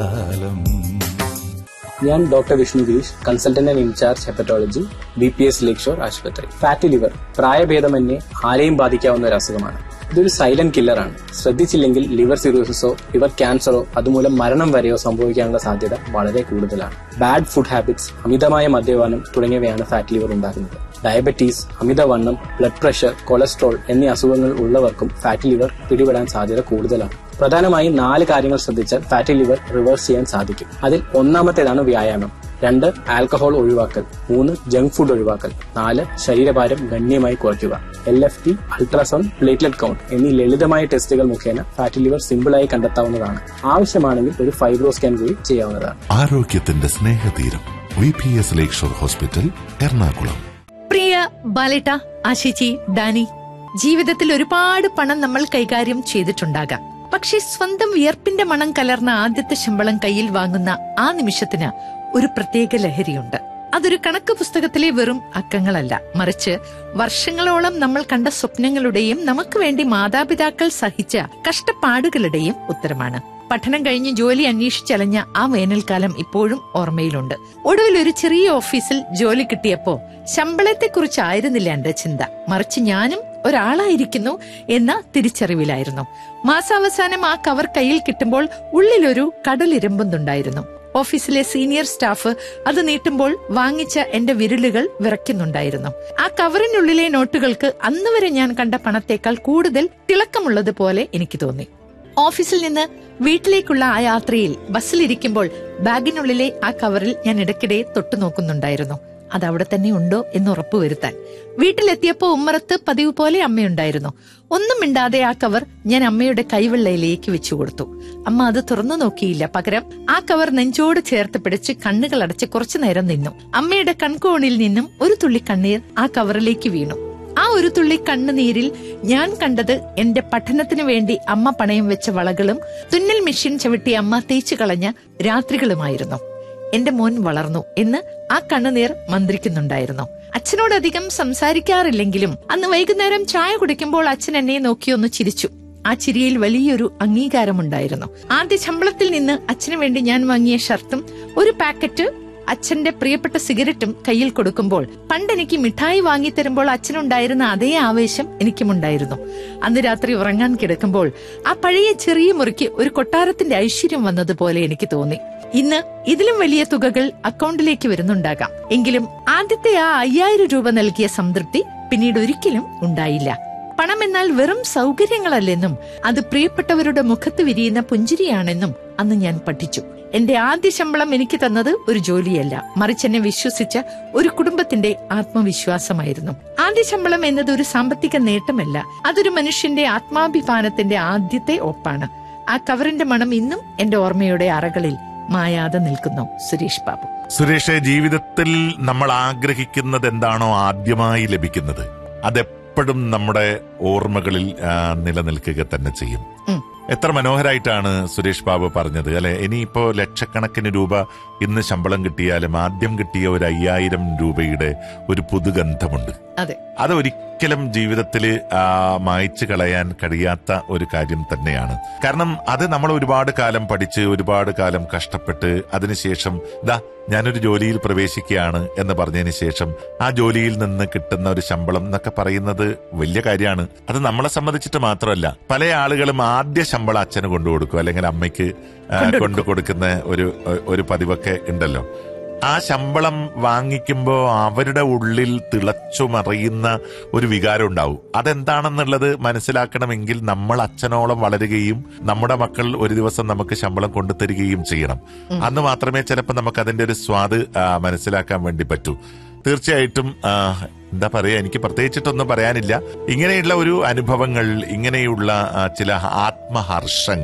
കാലം ഞാൻ doctor Vishnu Girish consultant and in-charge hepatology B P S Lakeshore ആശുപത്രി ഫാറ്റി ലിവർ പ്രായഭേദമന്യേ ആരെയും ബാധിക്കാവുന്ന ഒരു അസുഖമാണ് ഇതൊരു സൈലന്റ് കില്ലറാണ് ശ്രദ്ധിച്ചില്ലെങ്കിൽ ലിവർ സിറോസിസോ ലിവർ ക്യാൻസറോ അതുമൂലം മരണം വരെയോ സംഭവിക്കാനുള്ള സാധ്യത വളരെ കൂടുതലാണ് ബാഡ് ഫുഡ് ഹാബിറ്റ്സ് അമിതമായ മദ്യപാനം തുടങ്ങിയവയാണ് ഫാറ്റ് ലിവർ ഉണ്ടാക്കുന്നത് ഡയബറ്റീസ് അമിതവണ്ണം ബ്ലഡ് പ്രഷർ കൊളസ്ട്രോൾ എന്നീ അസുഖങ്ങൾ ഉള്ളവർക്കും ഫാറ്റി ലിവർ പിടിപെടാൻ സാധ്യത കൂടുതലാണ് പ്രധാനമായും നാല് കാര്യങ്ങൾ ശ്രദ്ധിച്ചാൽ ഫാറ്റി ലിവർ റിവേഴ്സ് ചെയ്യാൻ സാധിക്കും അതിൽ ഒന്നാമത്തേതാണ് വ്യായാമം രണ്ട് ആൽക്കഹോൾ ഒഴിവാക്കൽ മൂന്ന് ജങ്ക് ഫുഡ് ഒഴിവാക്കൽ നാല് ശരീരഭാരം ഗണ്യമായി കുറയ്ക്കുക L F T ultrasound platelet count എന്നീ ലളിതമായ ടെസ്റ്റുകൾ മുഖേന ഫാറ്റി ലിവർ സിമ്പിളായി കണ്ടെത്താവുന്നതാണ് ആവശ്യമാണെങ്കിൽ ഒരു ഫൈബ്രോ സ്കാൻ കൂടി ചെയ്യാവുന്നതാണ് ആരോഗ്യത്തിന്റെ സ്നേഹതീരം V P S Lakeshore hospital Ernakulam പ്രിയ ബാലേട്ട ആശിച്ചി ഡാനി ജീവിതത്തിൽ ഒരുപാട് പണം നമ്മൾ കൈകാര്യം ചെയ്തിട്ടുണ്ടാകാം പക്ഷെ സ്വന്തം വിയർപ്പിന്റെ മണം കലർന്ന ആദ്യത്തെ ശമ്പളം കയ്യിൽ വാങ്ങുന്ന ആ നിമിഷത്തിന് ഒരു പ്രത്യേക ലഹരിയുണ്ട് അതൊരു കണക്ക് പുസ്തകത്തിലെ വെറും അക്കങ്ങളല്ല മറിച്ച് വർഷങ്ങളോളം നമ്മൾ കണ്ട സ്വപ്നങ്ങളുടെയും നമുക്ക് വേണ്ടി മാതാപിതാക്കൾ സഹിച്ച കഷ്ടപ്പാടുകളുടെയും ഉത്തരമാണ് പഠനം കഴിഞ്ഞ് ജോലി അന്വേഷിച്ചലഞ്ഞ ആ വേനൽക്കാലം ഇപ്പോഴും ഓർമ്മയിലുണ്ട് ഒടുവിൽ ഒരു ചെറിയ ഓഫീസിൽ ജോലി കിട്ടിയപ്പോ ശമ്പളത്തെക്കുറിച്ചായിരുന്നില്ല എന്റെ ചിന്ത മറിച്ച് ഞാനും ഒരാളായിരിക്കുന്നു എന്ന തിരിച്ചറിവിലായിരുന്നു മാസാവസാനം ആ കവർ കയ്യിൽ കിട്ടുമ്പോൾ ഉള്ളിലൊരു കടലിരമ്പുന്നുണ്ടായിരുന്നു ഓഫീസിലെ സീനിയർ സ്റ്റാഫ് അത് നീട്ടുമ്പോൾ വാങ്ങിച്ച എന്റെ വിരലുകൾ വിറയ്ക്കുന്നുണ്ടായിരുന്നു ആ കവറിനുള്ളിലെ നോട്ടുകൾക്ക് അന്ന് വരെ ഞാൻ കണ്ട പണത്തേക്കാൾ കൂടുതൽ തിളക്കമുള്ളതുപോലെ എനിക്ക് തോന്നി ഓഫീസിൽ നിന്ന് വീട്ടിലേക്കുള്ള ആ യാത്രയിൽ ബസ്സിലിരിക്കുമ്പോൾ ബാഗിനുള്ളിലെ ആ കവറിൽ ഞാൻ ഇടയ്ക്കിടെ തൊട്ടു നോക്കുന്നുണ്ടായിരുന്നു അത് അവിടെ തന്നെ ഉണ്ടോ എന്ന് ഉറപ്പുവരുത്താൻ വീട്ടിലെത്തിയപ്പോ ഉമ്മറത്ത് പതിവ് പോലെ അമ്മയുണ്ടായിരുന്നു ഒന്നും മിണ്ടാതെ ആ കവർ ഞാൻ അമ്മയുടെ കൈവെള്ളയിലേക്ക് വെച്ചു കൊടുത്തു അമ്മ അത് തുറന്നു നോക്കിയില്ല പകരം ആ കവർ നെഞ്ചോട് ചേർത്ത് പിടിച്ച് കണ്ണുകൾ അടച്ച് കുറച്ചു നേരം നിന്നു അമ്മയുടെ കൺകോണിൽ നിന്നും ഒരു തുള്ളി കണ്ണീർ ആ കവറിലേക്ക് വീണു ആ ഒരു തുള്ളി കണ്ണുനീരിൽ ഞാൻ കണ്ടത് എന്റെ പഠനത്തിനു വേണ്ടി അമ്മ പണയം വെച്ച വളകളും തുന്നൽ മെഷീൻ ചവിട്ടി അമ്മ തേച്ചു കളഞ്ഞ രാത്രികളുമായിരുന്നു എന്റെ മോൻ വളർന്നു എന്ന് ആ കണ്ണുനീർ മന്ത്രിക്കുന്നുണ്ടായിരുന്നു അച്ഛനോട് അധികം സംസാരിക്കാറില്ലെങ്കിലും അന്ന് വൈകുന്നേരം ചായ കുടിക്കുമ്പോൾ അച്ഛൻ എന്നെ നോക്കിയൊന്ന് ചിരിച്ചു ആ ചിരിയിൽ വലിയൊരു അംഗീകാരമുണ്ടായിരുന്നു ആദ്യ ശമ്പളത്തിൽ നിന്ന് അച്ഛനു വേണ്ടി ഞാൻ വാങ്ങിയ ഷർട്ടും ഒരു പാക്കറ്റ് അച്ഛന്റെ പ്രിയപ്പെട്ട സിഗരറ്റും കയ്യിൽ കൊടുക്കുമ്പോൾ പണ്ട് എനിക്ക് മിഠായി വാങ്ങിത്തരുമ്പോൾ അച്ഛനുണ്ടായിരുന്ന അതേ ആവേശം എനിക്കുമുണ്ടായിരുന്നു അന്ന് രാത്രി ഉറങ്ങാൻ കിടക്കുമ്പോൾ ആ പഴയ ചെറിയ മുറിക്ക് ഒരു കൊട്ടാരത്തിന്റെ ഐശ്വര്യം വന്നതുപോലെ എനിക്ക് തോന്നി ഇന്ന് ഇതിലും വലിയ തുകകൾ അക്കൗണ്ടിലേക്ക് വരുന്നുണ്ടാകാം എങ്കിലും ആദ്യത്തെ ആ അയ്യായിരം രൂപ നൽകിയ സംതൃപ്തി പിന്നീട് ഒരിക്കലും ഉണ്ടായില്ല പണം എന്നാൽ വെറും സൗകര്യങ്ങളല്ലെന്നും അത് പ്രിയപ്പെട്ടവരുടെ മുഖത്ത് വിരിയുന്ന പുഞ്ചിരിയാണെന്നും അന്ന് ഞാൻ പഠിച്ചു എന്റെ ആദ്യ ശമ്പളം എനിക്ക് തന്നത് ഒരു ജോലിയല്ല മറിച്ച് എന്നെ വിശ്വസിച്ച ഒരു കുടുംബത്തിന്റെ ആത്മവിശ്വാസമായിരുന്നു ആദ്യ ശമ്പളം എന്നത് ഒരു സാമ്പത്തിക നേട്ടമല്ല അതൊരു മനുഷ്യന്റെ ആത്മാഭിമാനത്തിന്റെ ആദ്യത്തെ ഒപ്പാണ് ആ കവറിന്റെ മണം ഇന്നും എന്റെ ഓർമ്മയുടെ അറകളിൽ മായാതെ നിൽക്കുന്നു സുരേഷ് ബാബു സുരേഷ് ജീവിതത്തിൽ നമ്മൾ ആഗ്രഹിക്കുന്നത് എന്താണോ ആദ്യമായി ലഭിക്കുന്നത് അതെപ്പോഴും നമ്മുടെ ഓർമ്മകളിൽ ആ, നിലനിൽക്കുക തന്നെ ചെയ്യും ഉം. എത്ര മനോഹരായിട്ടാണ് സുരേഷ് ബാബു പറഞ്ഞത് അല്ലെ ഇനിയിപ്പോ ലക്ഷക്കണക്കിന് രൂപ ഇന്ന് ശമ്പളം കിട്ടിയാലും ആദ്യം കിട്ടിയ ഒരു അയ്യായിരം രൂപയുടെ ഒരു പുതുഗന്ധമുണ്ട് അതെ അത് ഒരിക്കലും ജീവിതത്തിൽ മായ്ച്ചു കളയാൻ കഴിയാത്ത ഒരു കാര്യം തന്നെയാണ് കാരണം അത് നമ്മൾ ഒരുപാട് കാലം പഠിച്ച് ഒരുപാട് കാലം കഷ്ടപ്പെട്ട് അതിനുശേഷം ദാ ഞാനൊരു ജോലിയിൽ പ്രവേശിക്കുകയാണ് എന്ന് പറഞ്ഞതിന് ശേഷം ആ ജോലിയിൽ നിന്ന് കിട്ടുന്ന ഒരു ശമ്പളം എന്നൊക്കെ പറയുന്നത് വലിയ കാര്യമാണ് അത് നമ്മളെ സംബന്ധിച്ചിട്ട് മാത്രമല്ല പല ആളുകളും ആദ്യ ശമ്പളം അച്ഛന് കൊണ്ടു കൊടുക്കും അല്ലെങ്കിൽ അമ്മയ്ക്ക് ആ, കൊണ്ടു കൊടുക്കുന്ന ഒരു ഒരു പതിവൊക്കെ ഉണ്ടല്ലോ ആ ശമ്പളം വാങ്ങിക്കുമ്പോ അവരുടെ ഉള്ളിൽ തിളച്ചു മറിയുന്ന ഒരു വികാരം ഉണ്ടാവും അതെന്താണെന്നുള്ളത് മനസ്സിലാക്കണമെങ്കിൽ നമ്മൾ അച്ഛനോളം വളരുകയും നമ്മുടെ മക്കൾ ഒരു ദിവസം നമുക്ക് ശമ്പളം കൊണ്ടു തരികയും ചെയ്യണം അന്ന് മാത്രമേ ചിലപ്പോൾ നമുക്ക് അതിന്റെ ഒരു സ്വാദ് ആ, മനസ്സിലാക്കാൻ വേണ്ടി പറ്റൂ തീർച്ചയായിട്ടും ആ, എന്താ പറയാ എനിക്ക് പ്രത്യേകിച്ചിട്ടൊന്നും പറയാനില്ല ഇങ്ങനെയുള്ള ഒരു അനുഭവങ്ങൾ ഇങ്ങനെയുള്ള ആ, ചില ആത്മഹർഷങ്ങൾ